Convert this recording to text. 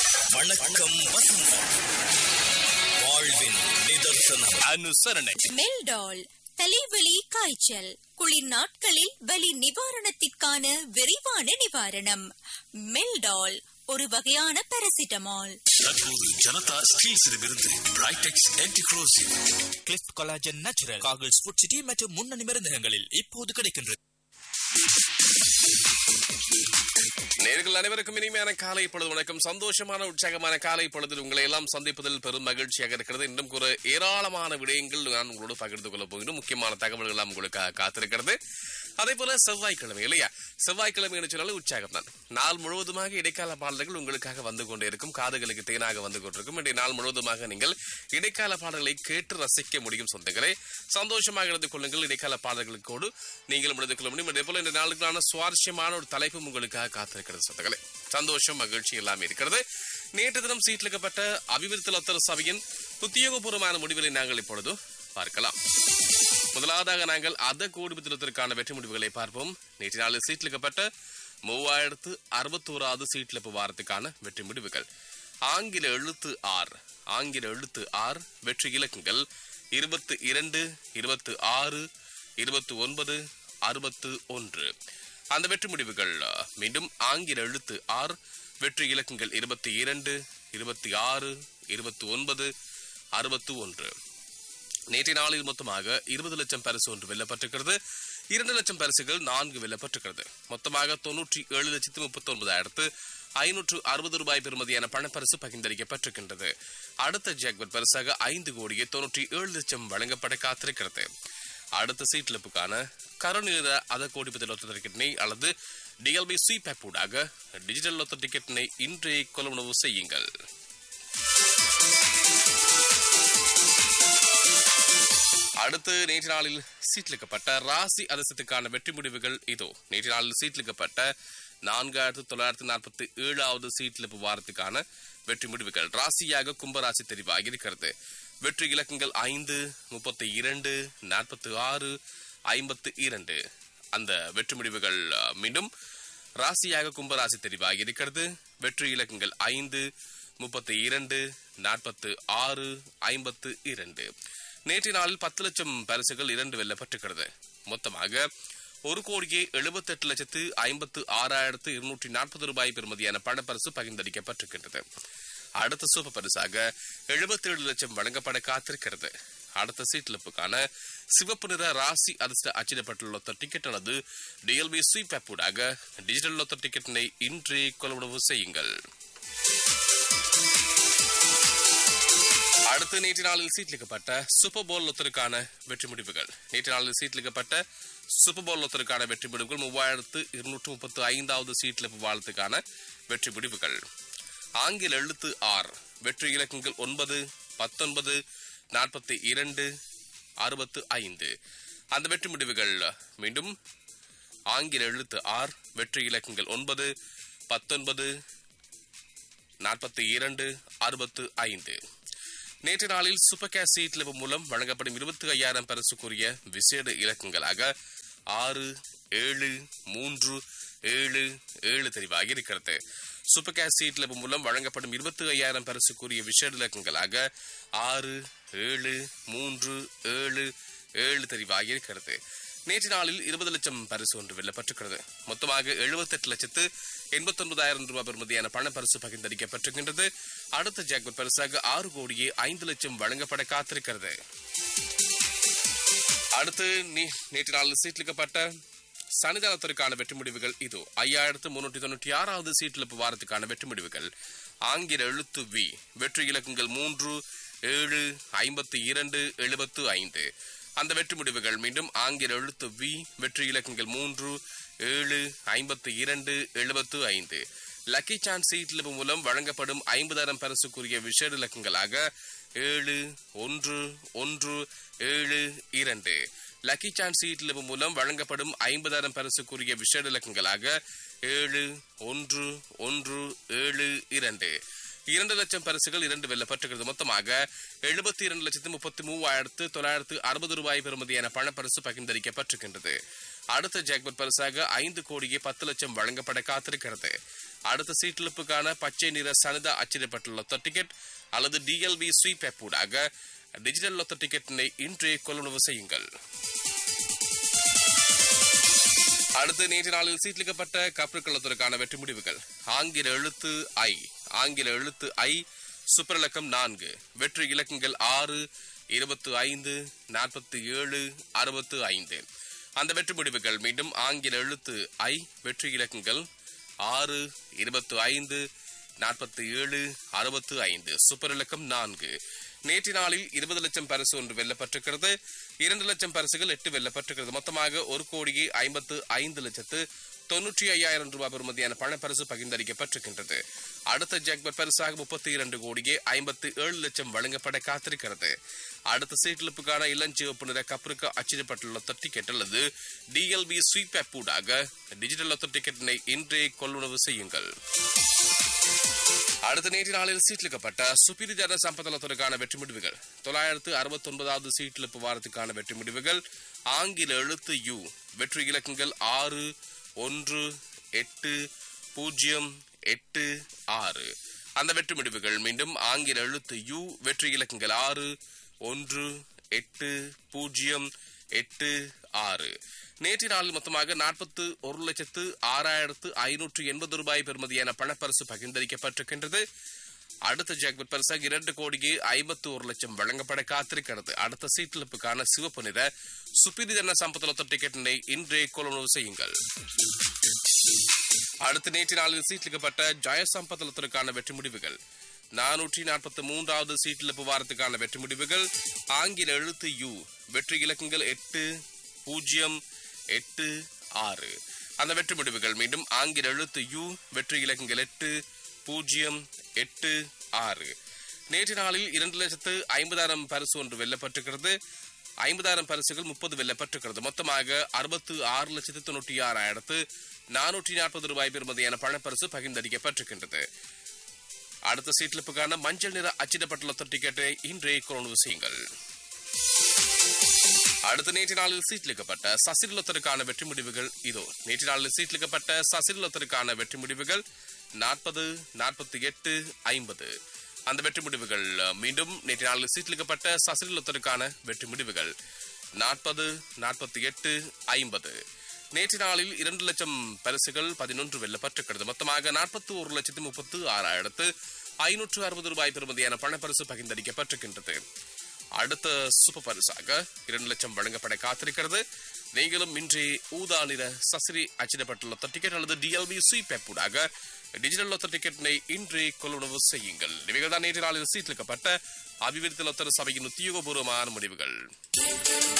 வணக்கம் வசந்தம் வாழ்வின் நிதர்சனம் அனுசரணை மெல்டால் தலைவலி காய்ச்சல் குளிர் நாட்களில் வலி நிவாரணத்திற்கான விரைவான நிவாரணம் மெல்டால் ஒரு வகையான பாராசிட்டமால் தற்போது ஜனதா ஸ்டீல்ஸிடமிருந்து பிரைடெக்ஸ் ஆன்டிக்ரோசிவ் கிளிஃப்ட் கொலாஜன் நேச்சுரல் காகிள்ஸ் ஃபுட் சிட்டி மற்றும் முன்னணி மருந்தகங்களில் இப்போது கிடைக்கின்றது நேர்கள் அனைவருக்கும் இனிமையான காலை பொழுது வணக்கம் சந்தோஷமான உற்சாகமான காலை பொழுதில் உங்களை எல்லாம் சந்திப்பதில் பெரும் மகிழ்ச்சியாக இருக்கிறது இன்னும் கூட ஏராளமான விடயங்கள் நான் உங்களோடு பகிர்ந்து கொள்ள போகிறோம் முக்கியமான தகவல்கள் எல்லாம் உங்களுக்கு காத்திருக்கிறது அதே போல செவ்வாய்க்கிழமை இல்லையா செவ்வாய்க்கிழமை என்று சொன்னாலும் உற்சாகம் தான் நாள் முழுவதுமாக இடைக்கால பாடல்கள் உங்களுக்காக வந்து கொண்டே இருக்கும் காதுகளுக்கு தேனாக வந்து கொண்டிருக்கும் இன்றைய நாள் முழுவதுமாக நீங்கள் இடைக்கால பாடல்களை கேட்டு ரசிக்க முடியும் சொந்தங்களே சந்தோஷமாக இருந்து கொள்ளுங்கள் இடைக்கால பாடல்களுக்கோடு நீங்கள் இணைந்து கொள்ள முடியும் அதே போல இந்த நாளுக்கான சுவாரஸ்யமான ஒரு தலைப்பும் உங்களுக்காக காத்திருக்கிறது சொந்தங்களே சந்தோஷம் மகிழ்ச்சி எல்லாமே இருக்கிறது நேற்று தினம் சீட்லிக்கப்பட்ட அபிவிருத்தி லத்தர் சபையின் உத்தியோகபூர்வமான முடிவுகளை நாங்கள் இப்பொழுது பார்க்கலாம் முதலாவதாக நாங்கள் அத கூடுபத்திரத்திற்கான வெற்றி முடிவுகளை பார்ப்போம் நேற்று நாளில் சீட்லிக்கப்பட்ட மூவாயிரத்து அறுபத்தோராவது சீட்லிப்பு வாரத்துக்கான வெற்றி முடிவுகள் ஆங்கில எழுத்து ஆர் ஆங்கில எழுத்து ஆர் வெற்றி இலக்கங்கள் இருபத்து இரண்டு இருபத்து ஆறு இருபத்து ஒன்பது அறுபத்து ஒன்று அந்த வெற்றி முடிவுகள் அஹ், மீண்டும் ஆங்கில எழுத்து ஆர் வெற்றி இலக்கங்கள் இருபத்தி இரண்டு இருபத்தி ஆறு இருபத்தி ஒன்பது அறுபத்து ஒன்று நேற்றைய நாளில் மொத்தமாக இருபது லட்சம் பரிசு ஒன்று வெல்லப்பட்டிருக்கிறது இரண்டு லட்சம் பரிசுகள் நான்கு வெல்லப்பட்டிருக்கிறது மொத்தமாக தொன்னூற்றி ஏழு லட்சத்து முப்பத்தி ஒன்பதாயிரத்து ஐநூற்று அறுபது ரூபாய் பெறுமதியான பணப்பரிசு பகிர்ந்தளிக்கப்பட்டிருக்கின்றது அடுத்த ஜாக்பட் பரிசாக ஐந்து கோடியே தொன்னூற்றி ஏழு லட்சம் வழங்கப்பட காத்திருக்கிறது அடுத்த சீட்லிப்புக்கான கருநிற அத கோடிபதி லொத்த டிக்கெட்டினை அல்லது டிஎல்பி சி பேப்பூடாக டிஜிட்டல் லொத்த டிக்கெட்டினை இன்றே கொள்வனவு செய்யுங்கள் அடுத்து நேற்று நாளில் சீட்லிக்கப்பட்ட ராசி அரசத்துக்கான வெற்றி முடிவுகள் இதோ நேற்று நாளில் சீட்லிக்கப்பட்ட நான்காயிரத்து தொள்ளாயிரத்து நாற்பத்தி ஏழாவது சீட்லிப்பு வாரத்துக்கான வெற்றி முடிவுகள் ராசியாக கும்பராசி தெரிவாகி இருக்கிறது வெற்றி இலக்கங்கள் ஐந்து முப்பத்தி இரண்டு நாற்பத்தி ஆறு ஐம்பத்து இரண்டு அந்த வெற்றி முடிவுகள் அஹ், மீண்டும் ராசியாக கும்பராசி தெரிவாகி இருக்கிறது வெற்றி இலக்கங்கள் ஐந்து முப்பத்தி இரண்டு நாற்பத்து ஆறு ஐம்பத்து இரண்டு நேற்று நாளில் பத்து லட்சம் பரிசுகள் இரண்டு வெல்லப்பட்டிருக்கிறது மொத்தமாக ஒரு கோடியே எழுபத்தெட்டு லட்சத்து ஐம்பத்து ஆறாயிரத்து இருநூற்றி நாற்பது ரூபாய் பெறுமதியான பணப்பரிசு பகிர்ந்தளிக்கப்பட்டிருக்கின்றது அடுத்த சூப்பர் பரிசாக 77 லட்சம் வழங்கப்பட காத்திருக்கிறது அடுத்த சீட்லிப்புக்கான சிவப்பு நிற ராசி அதிர்ஷ்ட அச்சிடப்பட்டுள்ள லொத்த டிக்கெட் அல்லது டிஎல்பி ஸ்வீப் ஆப்பூடாக டிஜிட்டல் லொத்த டிக்கெட்டினை இன்றே கொள்வனவு செய்யுங்கள் அடுத்து நேற்று நாளில் சீட்லிக்கப்பட்ட சூப்பர் போல் லொத்தருக்கான வெற்றி முடிவுகள் நேற்று நாளில் சீட்லிக்கப்பட்ட சூப்பர் போல் லொத்தருக்கான வெற்றி முடிவுகள் மூவாயிரத்து இருநூற்று முப்பத்து ஐந்தாவது சீட்லிப்பு வாழ்த்துக்கான வெற்றி முடிவுகள் ஆங்கில எழுத்து ஆர் வெற்றி இலக்கங்கள் ஒன்பது பத்தொன்பது நாற்பத்தி இரண்டு அறுபத்து ஐந்து அந்த வெற்றி முடிவுகள் மீண்டும் ஆங்கில எழுத்து ஆர் வெற்றி இலக்கங்கள் ஒன்பது பத்தொன்பது நாற்பத்தி இரண்டு அறுபத்து ஐந்து நேற்று நாளில் சூப்பர் கேஷ் சீட் லெவல் மூலம் வழங்கப்படும் இருபத்தி ஐயாயிரம் பரிசுக்குரிய விசேட இலக்கங்களாக ஆறு ஏழு மூன்று ஏழு ஏழு தெரிவாகி இருக்கிறது சூப்பர் கேஷ் சீட் லெவல் மூலம் வழங்கப்படும் இருபத்தி ஐயாயிரம் பரிசுக்குரிய விசேட இலக்கங்களாக ஆறு ஏழு மூன்று ஏழு ஏழு தெரிவாகி இருக்கிறது நேற்று நாளில் இருபது லட்சம் பரிசு ஒன்று வெல்லப்பட்டிருக்கிறது மொத்தமாக எழுபத்தெட்டு லட்சத்து எண்பத்தொன்பதாயிரம் ரூபாய் பெறுமதியான பண பரிசு பகிர்ந்தளிக்கப்பட்டிருக்கின்றது அடுத்த ஜாக்பட் பரிசாக ஆறு கோடியே ஐந்து லட்சம் வழங்கப்பட காத்திருக்கிறது அடுத்து நீ- நேற்று நாளில் சீட்லிக்கப்பட்ட சனிதானத்திற்கான வெற்றி முடிவுகள் இது ஐயாயிரத்து முன்னூற்றி தொண்ணூற்றி ஆறாவது சீட்டிழப்பு வாரத்துக்கான வெற்றி முடிவுகள் ஆங்கில எழுத்து வி வெற்றி இலக்கங்கள் மூன்று ஏழு ஐம்பத்தி இரண்டு எழுபத்து ஐந்து அந்த வெற்றி முடிவுகள் மீண்டும் ஆங்கில எழுத்து வி வெற்றி இலக்கங்கள் மூன்று ஏழு ஐம்பத்தி இரண்டு எழுபத்து ஐந்து லக்கி சான்ஸ் சீட்லிப்பு மூலம் வழங்கப்படும் ஐம்பதாயிரம் பரிசுக்குரிய விஷேட இலக்கங்களாக ஏழு ஒன்று ஒன்று ஏழு இரண்டு லக்கி சான்ஸ் சீட்லிப்பு மூலம் வழங்கப்படும் ஐம்பதாயிரம் பரிசுக்குரிய விஷேட இலக்கங்களாக ஏழு ஒன்று ஒன்று ஏழு இரண்டு இரண்டு லட்சம் பரிசுகள் இரண்டு வெல்லப்பட்டிருக்கிறது மொத்தமாக எழுபத்தி இரண்டு லட்சத்து முப்பத்தி மூவாயிரத்து தொள்ளாயிரத்து அறுபது ரூபாய் பெறுமதியான பணப்பரிசு பகிர்ந்தளிக்கப்பட்டிருக்கின்றது அடுத்த ஜாக்பட் பரிசாக ஐந்து கோடியே பத்து லட்சம் வழங்கப்பட காத்திருக்கிறது அடுத்த சீட்டிழப்புக்கான பச்சை நிற சனித அச்சிடப்பட்டுள்ள லொத்த டிக்கெட் அல்லது டிஎல்பி ஸ்வீப் ஆப் ஊடாக டிஜிட்டல் லொத்த டிக்கெட்டினை இன்றே கொள்ளுணவு செய்யுங்கள் அடுத்து நேற்று நாளில் சீட்லிக்கப்பட்ட கப்பற்கள்ளத்திற்கான வெற்றி முடிவுகள் ஆங்கில எழுத்து ஐ ஆங்கில எழுத்து ஐ சூப்பர் இலக்கம் நான்கு வெற்றி இலக்கங்கள் ஆறு இருபத்து ஐந்து நாற்பத்தி ஏழு அறுபத்து ஐந்து அந்த வெற்றி முடிவுகள் மீண்டும் ஆங்கில எழுத்து ஐ வெற்றி இலக்கங்கள் ஆறு இருபத்து ஐந்து நாற்பத்தி ஏழு அறுபத்து ஐந்து சூப்பர் இலக்கம் நான்கு நேற்று நாளில் இருபது லட்சம் பரிசு ஒன்று வெல்லப்பட்டிருக்கிறது இரண்டு லட்சம் பரிசுகள் எட்டு வெல்லப்பட்டிருக்கிறது மொத்தமாக ஒரு கோடியே ஐம்பத்து ஐந்து லட்சத்து தொன்னூற்றி ஐயாயிரம் ரூபாய் பெறுமதியான பணப்பரிசு பகிர்ந்தளிக்கப்பட்டிருக்கின்றது அடுத்த ஜாக்பர் பரிசாக முப்பத்தி இரண்டு கோடியே ஐம்பத்து ஏழு லட்சம் வழங்கப்பட காத்திருக்கிறது அடுத்த சீட்டிழப்புக்கான இளஞ்சிவப்பு நிற கப்பருக்கு அச்சிடப்பட்டுள்ள லொத்த டிக்கெட் அல்லது டிஎல்பி ஸ்வீப் ஆப் ஊடாக டிஜிட்டல் லொத்த டிக்கெட்டினை இன்றே கொள்ளுணவு செய்யுங்கள் அடுத்த நேற்று நாளில் சீட்டிலிக்கப்பட்ட சுப்பிரி ஜன சம்பதனத்திற்கான வெற்றி முடிவுகள் தொள்ளாயிரத்து அறுபத்தி ஒன்பதாவது சீட்டிழப்பு வாரத்துக்கான வெற்றி முடிவுகள் ஆங்கில எழுத்து யு வெற்றி இலக்கங்கள் ஆறு ஒன்று எட்டு பூஜ்ஜியம் எட்டு ஆறு அந்த வெற்றி முடிவுகள் மீண்டும் ஆங்கில எழுத்து யு வெற்றி இலக்கங்கள் ஆறு ஒன்று எட்டு பூஜ்ஜியம் எட்டு ஆறு நேற்று நாளில் மொத்தமாக நாற்பத்து ஒரு லட்சத்து ஆறாயிரத்து ஐநூற்று எண்பது ரூபாய் பெறுமதியான பணப்பரிசு பகிர்ந்தளிக்கப்பட்டிருக்கின்றது அடுத்த ஜாக்பட் பரிசாக இரண்டு கோடியே ஐம்பத்து ஒரு லட்சம் வழங்கப்பட காத்திருக்கிறது அடுத்த சீட்டிழப்புக்கான சிவப்பு நிற சுப்பிரிதன சம்பத்தலத்த டிக்கெட்டினை இன்றே கொள்ளுணவு செய்யுங்கள் அடுத்த நேற்று நாளில் சீட்டிலிக்கப்பட்ட ஜெயசம்பதலத்திற்கான வெற்றி முடிவுகள் நானூற்றி நாற்பத்தி மூன்றாவது சீட்டிழப்பு வாரத்துக்கான வெற்றி முடிவுகள் ஆங்கில எழுத்து யு வெற்றி இலக்கங்கள் எட்டு பூஜ்ஜியம் எட்டு ஆறு அந்த வெற்றி முடிவுகள் மீண்டும் ஆங்கில எழுத்து யு வெற்றி இலக்கங்கள் எட்டு பூஜ்ஜியம் எட்டு ஆறு நேற்று நாளில் இரண்டு லட்சத்து ஐம்பதாயிரம் பரிசு ஒன்று வெல்லப்பட்டிருக்கிறது ஐம்பதாயிரம் பரிசுகள் முப்பது வெல்லப்பட்டிருக்கிறது மொத்தமாக அறுபத்து ஆறு லட்சத்து தொண்ணூற்றி ஆறாயிரத்து நானூற்றி நாற்பது ரூபாய் பெறுமதியான பணப்பரிசு பகிர்ந்தளிக்கப்பட்டிருக்கின்றது அடுத்த சீட்லிப்புக்கான மஞ்சள் நிற அச்சிடப்பட்டுள்ள டிக்கெட்டை இன்றே கொண்டு செய்யுங்கள் அடுத்த நேற்று நாளில் சீட்லிக்கப்பட்ட சசிலத்திற்கான வெற்றி முடிவுகள் இதோ நேற்று நாளில் சீட்லிக்கப்பட்ட சசிலத்திற்கான வெற்றி முடிவுகள் நாற்பது நாற்பத்தி எட்டு ஐம்பது அந்த வெற்றி முடிவுகள் அஹ், மீண்டும் நேற்று நாளில் சீட்லிக்கப்பட்ட சசிலத்திற்கான வெற்றி முடிவுகள் நாற்பது நாற்பத்தி எட்டு ஐம்பது நேற்று நாளில் இரண்டு லட்சம் பரிசுகள் பதினொன்று வெல்லப்பட்டிருக்கிறது மொத்தமாக நாற்பத்தி ஒரு லட்சத்து முப்பத்து ஆறாயிரத்து ஐநூற்று அறுபது ரூபாய் பெறுமதியான பணப்பரிசு பகிர்ந்தளிக்கப்பட்டிருக்கின்றது அடுத்த சூப்பர் பரிசாக இரண்டு லட்சம் வழங்கப்பட காத்திருக்கிறது நீங்களும் இன்றே ஊதா நிற சசிரி அச்சிடப்பட்டுள்ள டிக்கெட் அல்லது டிஎல்பி ஸ்வீப் ஊடாக டிஜிட்டல் லொத்த டிக்கெட்டினை இன்றே கொள்ளுணவு செய்யுங்கள் இவைகள் தான் நேற்று நாளில் சீட்டிலிக்கப்பட்ட அபிவிருத்தி லொத்தர் சபையின் உத்தியோகபூர்வமான முடிவுகள்